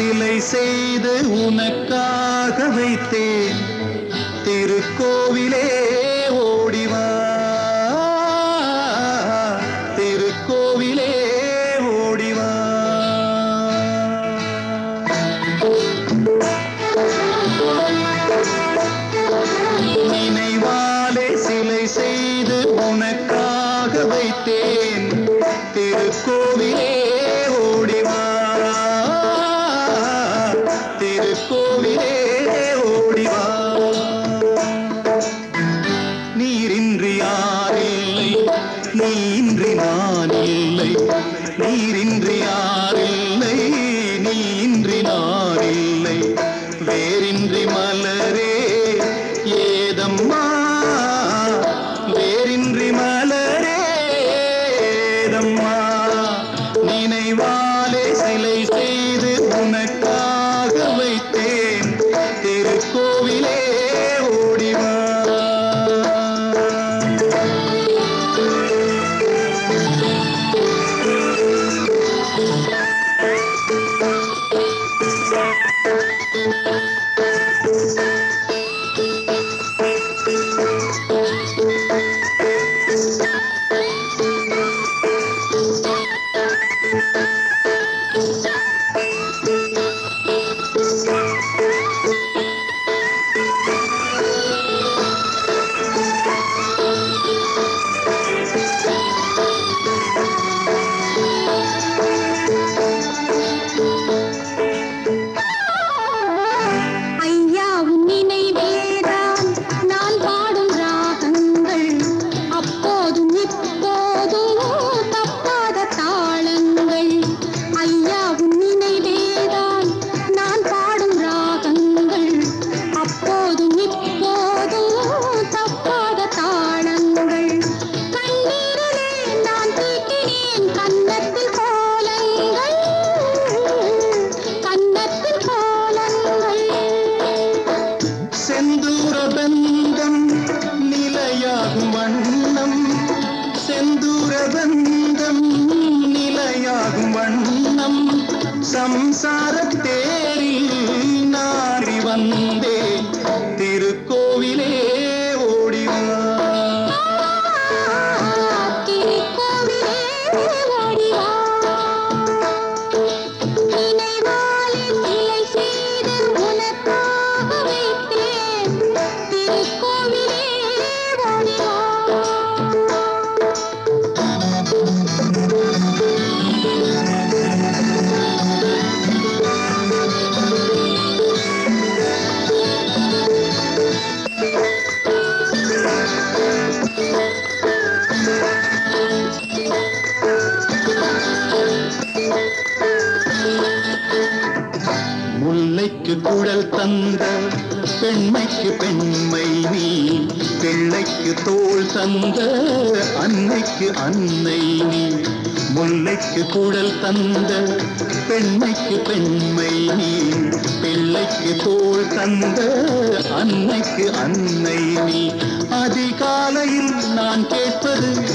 சிலை செய்து உனக்காக வைத்தேன் திருக்கோவிலே ஓடிவா திருக்கோவிலே ஓடிவா நினைவாலே சிலை செய்து உனக்காக வைத்தேன் திருக்கோவிலே ஓடிவா திருக்கோவிலே ஓடிவா நீரின்றி யாரில்லை நீன்றி நான் இல்லை நீரின்றி யாரில்லை நீன்றி நான் இல்லை வேரின்றி மலரே ஏதம்மா வேரின்றி மலரே ஏதம்மா நினைவாலே சிலை செய்து உனக்காக வைத்தேன் திருக்கோவிலே ஓடிவா ஐயா உன் நினைவேதான் நான் பாடும் ராகங்கள் அப்போதும் இப்போதும் தப்பாத தாளங்கள் ஐயா உன் நினைவேதான் நான் பாடும் ராகங்கள் அப்போதும் இப்போதும் தப்பாத தாளங்கள் கண்ணீரிலே நான் தீட்டினேன் கன்னத்தில் கோலங்கள் கன்னத்தில் கோலங்கள் செந்தூர பந்தம் நிலையாகும் வண்ணம் செந்தூர பந்தம் நிலையாகும் வண்ணம் சம்சார தேரில் நாடி வந்தேன் திருக்கோவிலே ஓடிவா திருக்கோவிலே ஓடிவா நினைவாலே சிலை செய்து உனக்காக வைத்தேன் திருக்கோவிலே ஓடிவா முல்லைக்கு குழல் தந்த பெண்மைக்கு பெண்மை நீ பிள்ளைக்கு தோள் தந்த அன்னைக்கு அன்னை நீ முல்லைக்கு குழல் தந்த பெண்மைக்கு பெண்மை நீ பிள்ளைக்கு தோள் தந்த அன்னைக்கு அன்னை நீ அதிகாலையில் நான் கேட்பது